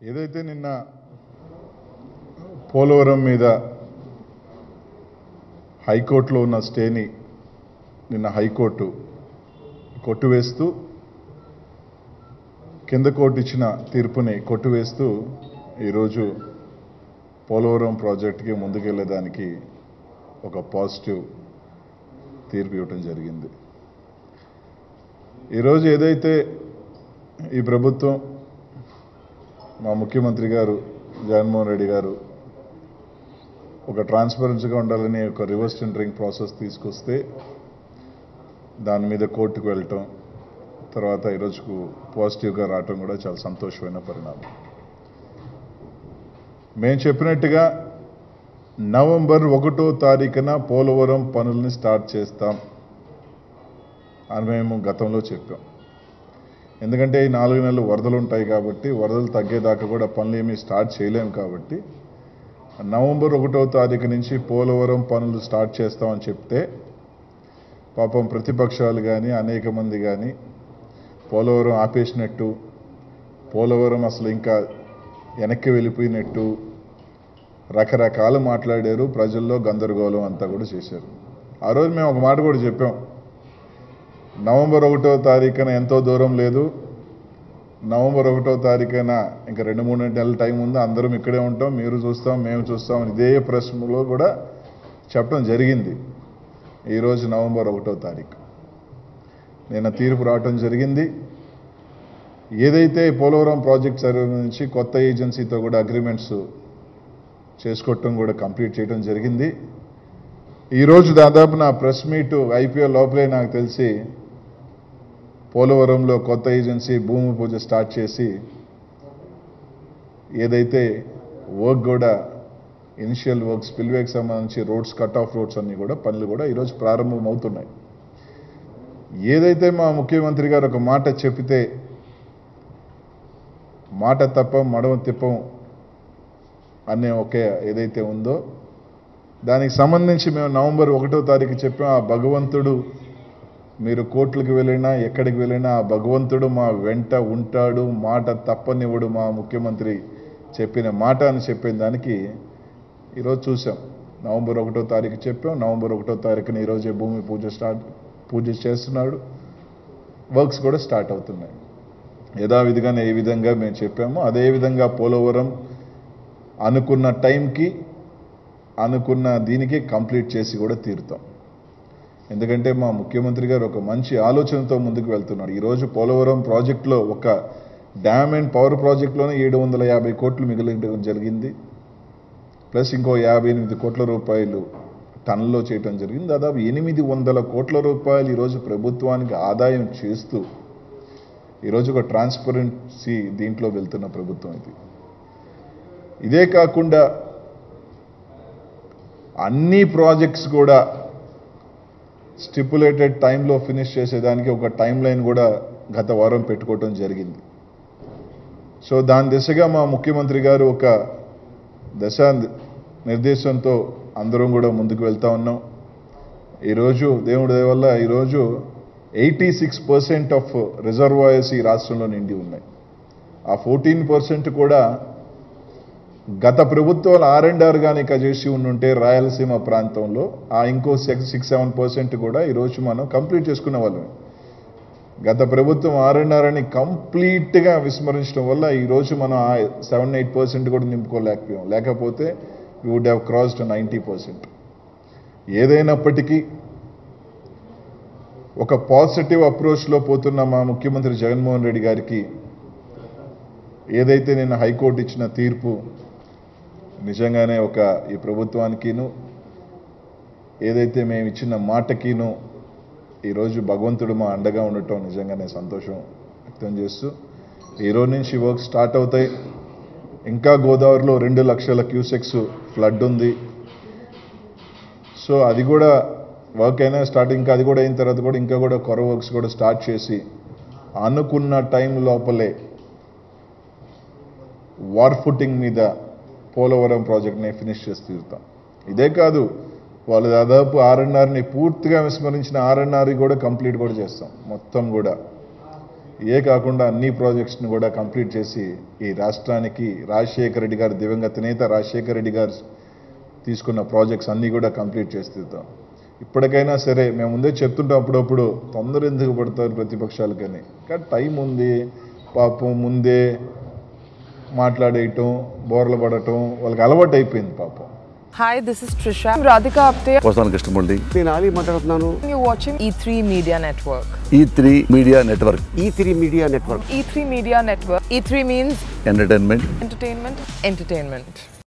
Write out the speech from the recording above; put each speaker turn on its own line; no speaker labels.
ఏదైతే నిన్న పోలవరం మీద హైకోర్టులో ఉన్న స్టేని నిన్న హైకోర్టు కొట్టువేస్తూ కింద కోర్టు ఇచ్చిన తీర్పుని కొట్టువేస్తూ ఈరోజు పోలవరం ప్రాజెక్టుకి ముందుకెళ్ళేదానికి ఒక పాజిటివ్ తీర్పు ఇవ్వటం జరిగింది ఈరోజు ఏదైతే ఈ ప్రభుత్వం మా ముఖ్యమంత్రి గారు జగన్మోహన్ రెడ్డి గారు ఒక ట్రాన్స్పరెన్సీగా ఉండాలని ఒక రివర్స్ టెండరింగ్ ప్రాసెస్ తీసుకొస్తే దాని మీద కోర్టుకు వెళ్ళటం తర్వాత ఈరోజుకు పాజిటివ్గా రావటం కూడా చాలా సంతోషమైన పరిణామం మేము చెప్పినట్టుగా నవంబర్ ఒకటో తారీఖున పోలవరం పనుల్ని స్టార్ట్ చేస్తాం అని మేము గతంలో చెప్పాం ఎందుకంటే ఈ నాలుగు నెలలు వరదలు ఉంటాయి కాబట్టి వరదలు తగ్గేదాకా కూడా పనులు ఏమీ స్టార్ట్ చేయలేము కాబట్టి నవంబర్ ఒకటో తారీఖు నుంచి పోలవరం పనులు స్టార్ట్ చేస్తామని చెప్తే పాపం ప్రతిపక్షాలు కానీ అనేక మంది కానీ పోలవరం ఆపేసినట్టు పోలవరం అసలు ఇంకా వెనక్కి వెళ్ళిపోయినట్టు రకరకాలు మాట్లాడారు ప్రజల్లో గందరగోళం అంతా కూడా చేశారు ఆ రోజు మేము ఒక మాట కూడా చెప్పాం నవంబర్ ఒకటో తారీఖున ఎంతో దూరం లేదు నవంబర్ ఒకటో తారీఖున ఇంకా రెండు మూడు నెలల టైం ఉంది అందరం ఇక్కడే ఉంటాం మీరు చూస్తాం మేము చూస్తాం అని ఇదే ప్రశ్నలో కూడా చెప్పడం జరిగింది ఈరోజు నవంబర్ ఒకటో తారీఖు నిన్న తీర్పు రావటం జరిగింది ఏదైతే పోలవరం ప్రాజెక్ట్ సర్వే నుంచి కొత్త ఏజెన్సీతో కూడా అగ్రిమెంట్స్ చేసుకోవటం కూడా కంప్లీట్ చేయడం జరిగింది ఈరోజు దాదాపు నా ప్రెస్ మీట్ ఐపీఎల్ లోపలే నాకు తెలిసి పోలవరంలో కొత్త ఏజెన్సీ భూమి పూజ స్టార్ట్ చేసి ఏదైతే వర్క్ కూడా ఇనిషియల్ వర్క్స్ స్పిల్వేకి సంబంధించి రోడ్స్ కట్ ఆఫ్ రోడ్స్ అన్ని కూడా పనులు కూడా ఈరోజు ప్రారంభం అవుతున్నాయి ఏదైతే మా ముఖ్యమంత్రి గారు ఒక మాట చెప్పితే మాట తప్పం మడవ తిప్పం అనే ఒకే ఏదైతే ఉందో దానికి సంబంధించి మేము నవంబర్ ఒకటో తారీఖు చెప్పాం ఆ భగవంతుడు మీరు కోర్టులకు వెళ్ళినా ఎక్కడికి వెళ్ళినా ఆ భగవంతుడు మా వెంట ఉంటాడు మాట తప్పనివ్వడు మా ముఖ్యమంత్రి చెప్పిన మాట అని చెప్పిన దానికి ఈరోజు చూసాం నవంబర్ ఒకటో తారీఖు చెప్పాం నవంబర్ ఒకటో తారీఖున ఈరోజే భూమి పూజ స్టార్ట్ పూజ చేస్తున్నాడు వర్క్స్ కూడా స్టార్ట్ అవుతున్నాయి యథావిధిగానే ఏ విధంగా మేము చెప్పామో అదే విధంగా పోలవరం అనుకున్న టైంకి అనుకున్న దీనికి కంప్లీట్ చేసి కూడా తీరుతాం ఎందుకంటే మా ముఖ్యమంత్రి గారు ఒక మంచి ఆలోచనతో ముందుకు వెళ్తున్నాడు ఈరోజు పోలవరం ప్రాజెక్టులో ఒక డ్యామ్ అండ్ పవర్ ప్రాజెక్టులోనే ఏడు వందల యాభై కోట్లు మిగిలించడం జరిగింది ప్లస్ ఇంకో యాభై ఎనిమిది కోట్ల రూపాయలు టన్నులో చేయటం జరిగింది దాదాపు ఎనిమిది వందల కోట్ల రూపాయలు ఈరోజు ప్రభుత్వానికి ఆదాయం చేస్తూ ఈరోజు ఒక ట్రాన్స్పరెన్సీ దీంట్లో వెళ్తున్న ప్రభుత్వం ఇది ఇదే కాకుండా అన్ని ప్రాజెక్ట్స్ కూడా స్టిపులేటెడ్ టైంలో ఫినిష్ చేసేదానికి ఒక టైం లైన్ కూడా గత వారం పెట్టుకోవటం జరిగింది సో దాని దిశగా మా ముఖ్యమంత్రి గారు ఒక దశ నిర్దేశంతో అందరం కూడా ముందుకు వెళ్తా ఉన్నాం ఈరోజు దేవుడి దయ వల్ల ఈరోజు eighty six percent of reservoirs ఈ రాష్ట్రంలో నిండి ఉన్నాయి ఆ ఫోర్టీన్ పర్సెంట్ కూడా గత ప్రభుత్వాలు ఆర్ అండ్ ఆర్ కానీ చేసి ఉండుంటే రాయలసీమ ప్రాంతంలో ఆ ఇంకో సిక్స్ సిక్స్ సెవెన్ పర్సెంట్ కూడా ఈరోజు మనం కంప్లీట్ చేసుకునే వాళ్ళం గత ప్రభుత్వం ఆర్ అండ్ ఆర్ అని కంప్లీట్గా విస్మరించడం వల్ల ఈరోజు మనం ఆ సెవెన్ ఎయిట్ పర్సెంట్ కూడా నింపుకోలేకపోయాం లేకపోతే we would have crossed ninety percent ఏదైనప్పటికీ ఒక పాజిటివ్ అప్రోచ్లో పోతున్న మా ముఖ్యమంత్రి జగన్మోహన్ రెడ్డి గారికి ఏదైతే నిన్న హైకోర్టు ఇచ్చిన తీర్పు నిజంగానే ఒక ఈ ప్రభుత్వానికిను ఏదైతే మేము ఇచ్చిన మాటకిను ఈరోజు భగవంతుడు మా అండగా ఉండటం నిజంగానే సంతోషం వ్యక్తం చేస్తూ ఈరోజు నుంచి వర్క్ స్టార్ట్ అవుతాయి ఇంకా గోదావరిలో రెండు లక్షల క్యూసెక్స్ ఫ్లడ్ ఉంది సో అది కూడా వర్క్ అయినా స్టార్ట్ ఇంకా అది కూడా అయిన తర్వాత కూడా ఇంకా కూడా కొర వర్క్స్ కూడా స్టార్ట్ చేసి అనుకున్న టైం లోపలే వార్ ఫుటింగ్ మీద పోలవరం ప్రాజెక్ట్ని ఫినిష్ చేసి తీరుతాం ఇదే కాదు వాళ్ళు దాదాపు ఆర్ఎన్ఆర్ని పూర్తిగా విస్మరించిన ఆర్ఎన్ఆర్ కూడా కంప్లీట్ కూడా చేస్తాం మొత్తం కూడా ఏ కాకుండా అన్ని ప్రాజెక్ట్స్ని కూడా కంప్లీట్ చేసి ఈ రాష్ట్రానికి రాజశేఖర రెడ్డి గారు దివంగత నేత రాజశేఖర రెడ్డి గారు తీసుకున్న ప్రాజెక్ట్స్ అన్నీ కూడా కంప్లీట్ చేస్తాం ఇప్పటికైనా సరే మేము ముందే చెప్తుంటాం అప్పుడప్పుడు తొందర ఎందుకు పడతారు ప్రతిపక్షాలకని కానీ టైం ఉంది పాపం ముందే మాట్లాడేయటం బోర్లు పడటం వాళ్ళకి అలవాటు అయిపోయింది పాపం
Hi, this is Trisha. I'm Radhika Apte.
వస్తాను కృష్ణమూర్తి
నేను ఆలీ మాట్లాడుతున్నాను
You're watching E3 Media Network.
E three media network
E three media network
E3 Media Network. E3 means
entertainment
entertainment, entertainment.